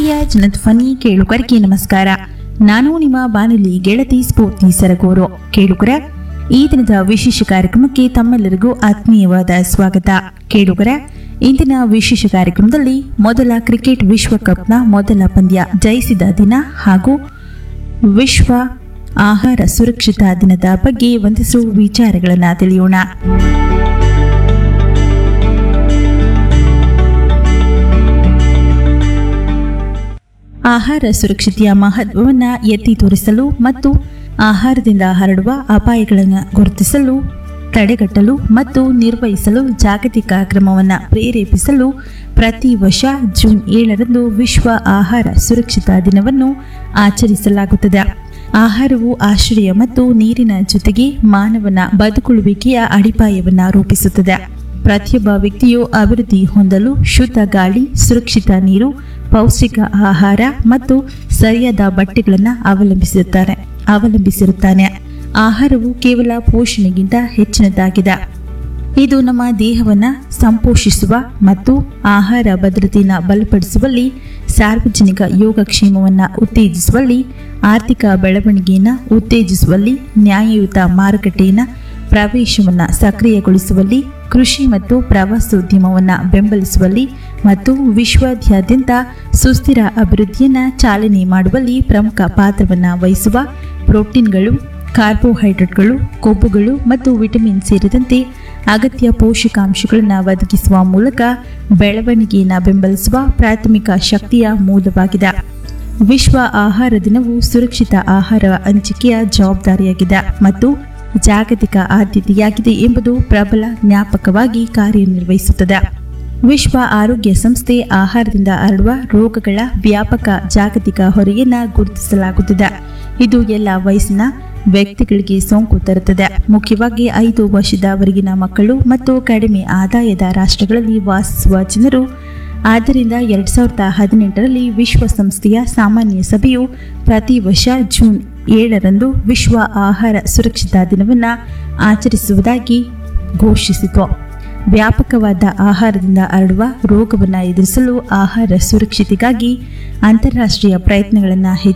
ಪ್ರೀತಿಯ ಜನಧ್ವನಿ ಕೇಳುಗರಿಗೆ ನಮಸ್ಕಾರ ನಾನು ನಿಮ್ಮ ಬಾನುಲಿ ಗೆಳತಿ ಸ್ಫೂರ್ತಿ ಸರಗೂರು ಕೇಳುಗರ ಈ ದಿನದ ವಿಶೇಷ ಕಾರ್ಯಕ್ರಮಕ್ಕೆ ತಮ್ಮೆಲ್ಲರಿಗೂ ಆತ್ಮೀಯವಾದ ಸ್ವಾಗತ ಕೇಳುಗರ ಇಂದಿನ ವಿಶೇಷ ಕಾರ್ಯಕ್ರಮದಲ್ಲಿ ಮೊದಲ ಕ್ರಿಕೆಟ್ ವಿಶ್ವಕಪ್ನ ಮೊದಲ ಪಂದ್ಯ ಜಯಿಸಿದ ದಿನ ಹಾಗೂ ವಿಶ್ವ ಆಹಾರ ಸುರಕ್ಷತಾ ದಿನದ ಬಗ್ಗೆ ಒಂದಿಷ್ಟು ವಿಚಾರಗಳನ್ನು ತಿಳಿಯೋಣ ಆಹಾರ ಸುರಕ್ಷತೆಯ ಮಹತ್ವವನ್ನು ಎತ್ತಿ ತೋರಿಸಲು ಮತ್ತು ಆಹಾರದಿಂದ ಹರಡುವ ಅಪಾಯಗಳನ್ನು ಗುರುತಿಸಲು ತಡೆಗಟ್ಟಲು ಮತ್ತು ನಿರ್ವಹಿಸಲು ಜಾಗತಿಕ ಕ್ರಮವನ್ನು ಪ್ರೇರೇಪಿಸಲು ಪ್ರತಿ ವರ್ಷ ಜೂನ್ ಏಳರಂದು ವಿಶ್ವ ಆಹಾರ ಸುರಕ್ಷತಾ ದಿನವನ್ನು ಆಚರಿಸಲಾಗುತ್ತದೆ ಆಹಾರವು ಆಶ್ರಯ ಮತ್ತು ನೀರಿನ ಜೊತೆಗೆ ಮಾನವನ ಬದುಕುಳುವಿಕೆಯ ಅಡಿಪಾಯವನ್ನು ರೂಪಿಸುತ್ತದೆ ಪ್ರತಿಯೊಬ್ಬ ವ್ಯಕ್ತಿಯು ಅಭಿವೃದ್ಧಿ ಹೊಂದಲು ಶುದ್ಧ ಗಾಳಿ ಸುರಕ್ಷಿತ ನೀರು ಪೌಷ್ಟಿಕ ಆಹಾರ ಮತ್ತು ಸರಿಯಾದ ಬಟ್ಟೆಗಳನ್ನು ಅವಲಂಬಿಸಿರುತ್ತಾರೆ ಅವಲಂಬಿಸಿರುತ್ತಾನೆ ಆಹಾರವು ಕೇವಲ ಪೋಷಣೆಗಿಂತ ಹೆಚ್ಚಿನದಾಗಿದೆ ಇದು ನಮ್ಮ ದೇಹವನ್ನು ಸಂಪೋಷಿಸುವ ಮತ್ತು ಆಹಾರ ಭದ್ರತೆಯನ್ನು ಬಲಪಡಿಸುವಲ್ಲಿ ಸಾರ್ವಜನಿಕ ಯೋಗಕ್ಷೇಮವನ್ನು ಉತ್ತೇಜಿಸುವಲ್ಲಿ ಆರ್ಥಿಕ ಬೆಳವಣಿಗೆಯನ್ನು ಉತ್ತೇಜಿಸುವಲ್ಲಿ ನ್ಯಾಯಯುತ ಮಾರುಕಟ್ಟೆಯನ್ನು ಪ್ರವೇಶವನ್ನು ಸಕ್ರಿಯಗೊಳಿಸುವಲ್ಲಿ ಕೃಷಿ ಮತ್ತು ಪ್ರವಾಸೋದ್ಯಮವನ್ನು ಬೆಂಬಲಿಸುವಲ್ಲಿ ಮತ್ತು ವಿಶ್ವಾದ್ಯಂತ ಸುಸ್ಥಿರ ಅಭಿವೃದ್ಧಿಯನ್ನು ಚಾಲನೆ ಮಾಡುವಲ್ಲಿ ಪ್ರಮುಖ ಪಾತ್ರವನ್ನು ವಹಿಸುವ ಪ್ರೋಟೀನ್ಗಳು ಕಾರ್ಬೋಹೈಡ್ರೇಟ್ಗಳು ಕೊಬ್ಬುಗಳು ಮತ್ತು ವಿಟಮಿನ್ ಸೇರಿದಂತೆ ಅಗತ್ಯ ಪೋಷಕಾಂಶಗಳನ್ನು ಒದಗಿಸುವ ಮೂಲಕ ಬೆಳವಣಿಗೆಯನ್ನು ಬೆಂಬಲಿಸುವ ಪ್ರಾಥಮಿಕ ಶಕ್ತಿಯ ಮೂಲವಾಗಿದೆ ವಿಶ್ವ ಆಹಾರ ದಿನವು ಸುರಕ್ಷಿತ ಆಹಾರ ಹಂಚಿಕೆಯ ಜವಾಬ್ದಾರಿಯಾಗಿದೆ ಮತ್ತು ಜಾಗತಿಕ ಆದ್ಯತೆಯಾಗಿದೆ ಎಂಬುದು ಪ್ರಬಲ ಜ್ಞಾಪಕವಾಗಿ ಕಾರ್ಯನಿರ್ವಹಿಸುತ್ತದೆ ವಿಶ್ವ ಆರೋಗ್ಯ ಸಂಸ್ಥೆ ಆಹಾರದಿಂದ ಹರಡುವ ರೋಗಗಳ ವ್ಯಾಪಕ ಜಾಗತಿಕ ಹೊರೆಯನ್ನು ಗುರುತಿಸಲಾಗುತ್ತದೆ ಇದು ಎಲ್ಲ ವಯಸ್ಸಿನ ವ್ಯಕ್ತಿಗಳಿಗೆ ಸೋಂಕು ತರುತ್ತದೆ ಮುಖ್ಯವಾಗಿ ಐದು ವರ್ಷದವರೆಗಿನ ಮಕ್ಕಳು ಮತ್ತು ಕಡಿಮೆ ಆದಾಯದ ರಾಷ್ಟ್ರಗಳಲ್ಲಿ ವಾಸಿಸುವ ಜನರು ಆದ್ದರಿಂದ ಎರಡ್ ಸಾವಿರದ ಹದಿನೆಂಟರಲ್ಲಿ ವಿಶ್ವಸಂಸ್ಥೆಯ ಸಾಮಾನ್ಯ ಸಭೆಯು ಪ್ರತಿ ವರ್ಷ ಜೂನ್ ಏಳರಂದು ವಿಶ್ವ ಆಹಾರ ಸುರಕ್ಷತಾ ದಿನವನ್ನು ಆಚರಿಸುವುದಾಗಿ ಘೋಷಿಸಿತು ವ್ಯಾಪಕವಾದ ಆಹಾರದಿಂದ ಹರಡುವ ರೋಗವನ್ನು ಎದುರಿಸಲು ಆಹಾರ ಸುರಕ್ಷತೆಗಾಗಿ ಅಂತಾರಾಷ್ಟ್ರೀಯ ಪ್ರಯತ್ನಗಳನ್ನು